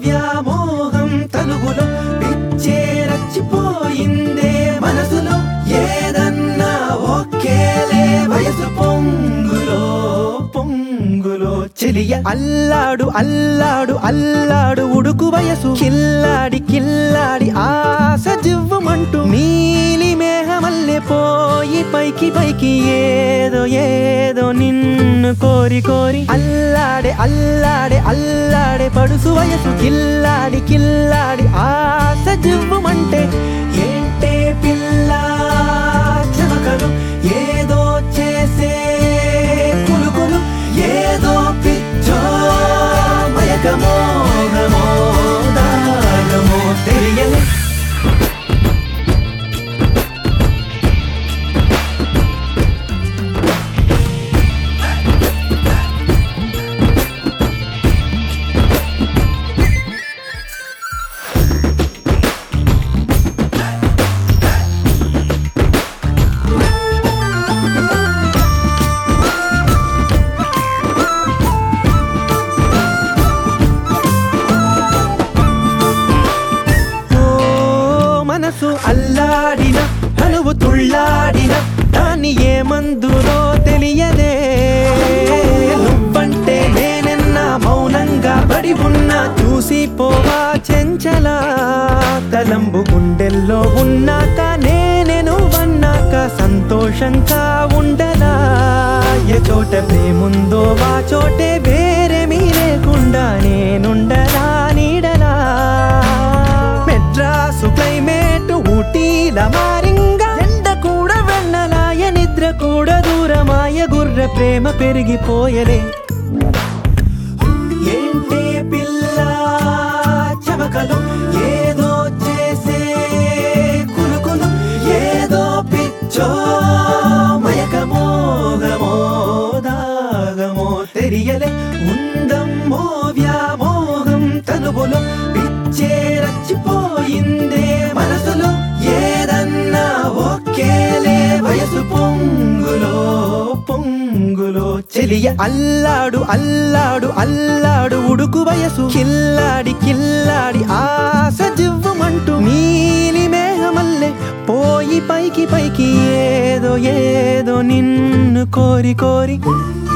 వ్యామోహం తనుగులో పిచ్చే రచ్చిపోయిందే మనసులో ఏదన్నా ఒకేలే వయసు పొంగులో పొంగులో చెలియ అల్లాడు అల్లాడు అల్లాడు ఉడుకు వయసు కిల్లాడి కిల్లాడి ఆశ జివ్వమంటూ నీలి మేఘమల్లె పోయి పైకి పైకి ఏదో ఏదో నిన్ను కోరి కోరి అల్లాడే అల్లాడే అల్లాడే పడుసు వయసు కిల్లాడి కిల్లాడి ఆశ జివ్వమంటే ఏంటే పిల్ల చెమకలు ఏదో చేసే కులుకులు ఏదో పిచ్చో మయకమో గమో దాగమో తెలియలే ఓ మనసు అల్లాడిన హనువు తుళ్ళాడిన దాన్ని ఏ మందులో తెలియదే నువ్వంటే నేనెన్నా మౌనంగా పడి ఉన్నా చూసిపోవా చెంచలా తలంబు గుండెల్లో ఉన్నాక నేనే నువ్వన్నాక సంతోషంగా ఉండలా ఏ చోట ప్రేముందో ఆ చోటే వేరేమీ లేకుండా నేనుండలా నీడలా మెడ్రాసు క్లైమేట్ ఊటీల మారింగా ఎండ కూడా వెన్నలాయ నిద్ర కూడా దూరమాయ గుర్ర ప్రేమ పెరిగిపోయలే ఏంటే పిల్ల చమకలు ఏదో చేసే కులుకులు ఏదో పిచ్చో మయకమోగమో దాగమో తెలియలే ఉందమ్మో వ్యామోహం తనువులో పిచ్చే రచ్చిపోయిందే మనసులో ఏదన్నా ఒకేలే వయసు పొంగులో పొంగులో చెలియ అల్లాడు అల్లాడు అల్లాడు ఉడుకు వయసు కిల్లాడి కిల్లాడి ఆశ జివ్వమంటూ నీలి మేఘమల్లె పోయి పైకి పైకి ఏదో ఏదో నిన్ను కోరి కోరి